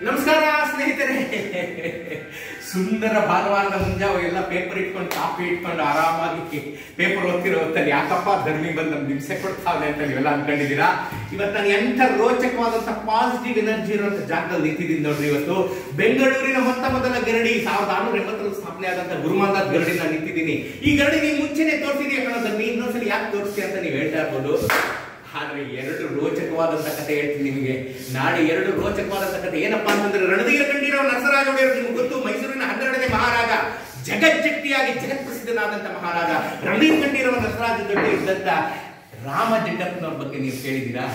ನಮಸ್ಕಾರ ಸ್ನೇಹಿತರೆ ಸುಂದರ ಭಾನುವಾರದ ಮುಂಜಾವು ಎಲ್ಲ ಪೇಪರ್ ಇಟ್ಕೊಂಡು ಕಾಪಿ ಇಟ್ಕೊಂಡು ಆರಾಮಾಗಿ ಪೇಪರ್ ಓದ್ತಿರೋ ಹೊತ್ತಲ್ಲಿ ಯಾಕಪ್ಪ ಧರ್ಮಿ ಬಂದು ನಮ್ಗೆ ಹಿಂಸೆ ಕೊಡ್ತಾವೆ ಅಂತ ನೀವೆಲ್ಲ ಅನ್ಕೊಂಡಿದ್ದೀರಾ ಇವತ್ತು ನಾನು ಎಂಥ ರೋಚಕವಾದಂತ ಪಾಸಿಟಿವ್ ಎನರ್ಜಿ ಇರುವಂತ ಜಾಗದಲ್ಲಿ ನಿಂತಿದ್ದೀನಿ ನೋಡ್ರಿ ಇವತ್ತು ಬೆಂಗಳೂರಿನ ಮೊತ್ತ ಮೊದಲ ಗರಡಿ ಸಾವಿರದ ಆರುನೂರ ಎಂಬತ್ತರಲ್ಲಿ ಸ್ಥಾಪನೆ ಆದಂತ ಗುರುಮಾಂದಾಸ್ ಗರಡಿ ನಾನು ನಿಂತಿದ್ದೀನಿ ಈ ಗರಡಿ ನೀವು ಮುಂಚೆನೆ ತೋರಿಸಿದೀಯ ಕಣದಲ್ಲಿ ಇನ್ನೊಂದ್ಸಲಿ ಯಾಕೆ ತೋರಿಸ್ತೀಯ ಅಂತ ನೀವು ಹೇಳ್ತಾ ಇರ್ಬೋದು ಆದ್ರೆ ಎರಡು ರೋಚಕವಾದಂತ ಕಥೆ ಹೇಳ್ತೀನಿ ನಿಮಗೆ ನಾಳೆ ಎರಡು ರೋಚಕವಾದಂತ ಕಥೆ ಏನಪ್ಪಾ ಅಂತಂದ್ರೆ ರಣಧೀರ ಕಂಡಿರೋ ನರಸರಾಜ ಒಡೆಯರು ನಿಮ್ಗೆ ಗೊತ್ತು ಮೈಸೂರಿನ ಹನ್ನೆರಡನೇ ಮಹಾರಾಜ ಜಗಜ್ಜಟ್ಟಿಯಾಗಿ ಜಗತ್ ಪ್ರಸಿದ್ಧನಾದಂತ ಮಹಾರಾಜ ರಣಧೀರ ಕಂಡಿರೋ ನರಸರಾಜ ಜೊತೆ ಇದ್ದಂತ ರಾಮ ಜಗ್ಗಪ್ಪನವ್ರ ಬಗ್ಗೆ ನೀವು ಕೇಳಿದ್ದೀರಾ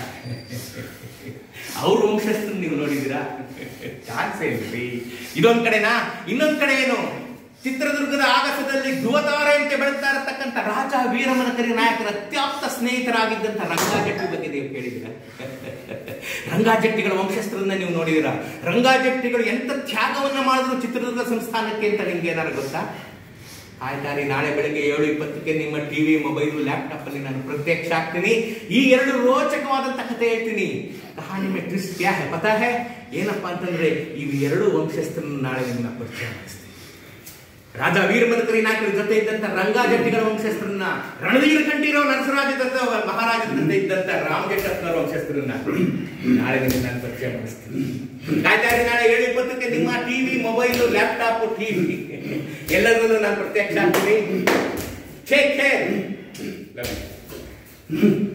ಅವ್ರ ವಂಶಸ್ಥರು ನೀವು ನೋಡಿದ್ದೀರಾ ಚಾನ್ಸ್ ಇಲ್ರಿ ಇದೊಂದ್ ಕಡೆನಾ ಇನ್ನೊಂದ್ ಕಡೆ ಏನು ಚಿತ್ರದುರ್ಗದ ಆಗಸದಲ್ಲಿ ಧ್ರುವತಾರೆಯಂತೆ ಬೆಳಗ್ತಾ ಇರತಕ್ಕಂಥ ರಾಜ ವೀರಮನಕರಿ ನಾಯಕರ ಅತ್ಯಾಪ್ತ ಸ್ನೇಹಿತರಾಗಿದ್ದಂಥ ರಂಗಾಜಟ್ಟಿ ಬಗ್ಗೆ ನೀವು ಕೇಳಿದ್ದೀರಾ ರಂಗಾಜಟ್ಟಿಗಳ ವಂಶಸ್ಥರನ್ನ ನೀವು ನೋಡಿದಿರಾ ರಂಗಾಜಟ್ಟಿಗಳು ಎಂತ ತ್ಯಾಗವನ್ನ ಮಾಡಿದ್ರು ಚಿತ್ರದುರ್ಗ ಸಂಸ್ಥಾನಕ್ಕೆ ಅಂತ ನಿಮ್ಗೆ ಏನಾರು ಗೊತ್ತಾ ಆಯ್ತಾರಿ ನಾಳೆ ಬೆಳಗ್ಗೆ ಏಳು ಇಪ್ಪತ್ತಕ್ಕೆ ನಿಮ್ಮ ಟಿವಿ ಮೊಬೈಲು ಲ್ಯಾಪ್ಟಾಪ್ ಅಲ್ಲಿ ನಾನು ಪ್ರತ್ಯಕ್ಷ ಆಗ್ತೀನಿ ಈ ಎರಡು ರೋಚಕವಾದಂತ ಕಥೆ ಹೇಳ್ತೀನಿ ಕಹಾನಿ ಮೇ ಟ್ವಿಸ್ಟ್ ಕ್ಯಾ ಹೈ ಪತಾ ಹೈ ಏನಪ್ಪಾ ಅಂತಂದ್ರೆ ಇವು ಎರಡು ವಂಶಸ್ಥರನ್ನ ನಾಳೆ ನಿಮ್ಮನ್ನ ಪರಿಚಯ ಮಾಡಿಸ್ತೀನಿ ರಾಜ ವೀರಮದಕರಿ ನಾಯಕರ ಜೊತೆ ಇದ್ದಂತ ರಂಗಾಜಟ್ಟಿಗಳ ವಂಶಸ್ಥರನ್ನ ರಣವೀರ ಕಂಠೀರವ ನರಸರಾಜ ದತ್ತ ಮಹಾರಾಜರ ಜೊತೆ ಇದ್ದಂತ ರಾಮಜಟ್ಟಪ್ಪನವರ ವಂಶಸ್ಥರನ್ನ ನಾಳೆ ನಿಮಗೆ ನಾನು ಪರಿಚಯ ಮಾಡಿಸ್ತೀನಿ ಕಾಯ್ತಾ ಇರಿ ನಾಳೆ ಏಳು ಇಪ್ಪತ್ತಕ್ಕೆ ನಿಮ್ಮ ಟಿವಿ ಮೊಬೈಲು ಲ್ಯಾಪ್ಟಾಪ್ ಟಿವಿ ಎಲ್ಲದರಲ್ಲೂ ನಾನು ಪ್ರತ್ಯಕ್ಷ ಆಗ್ತೀನಿ ಟೇಕ್ ಕೇರ್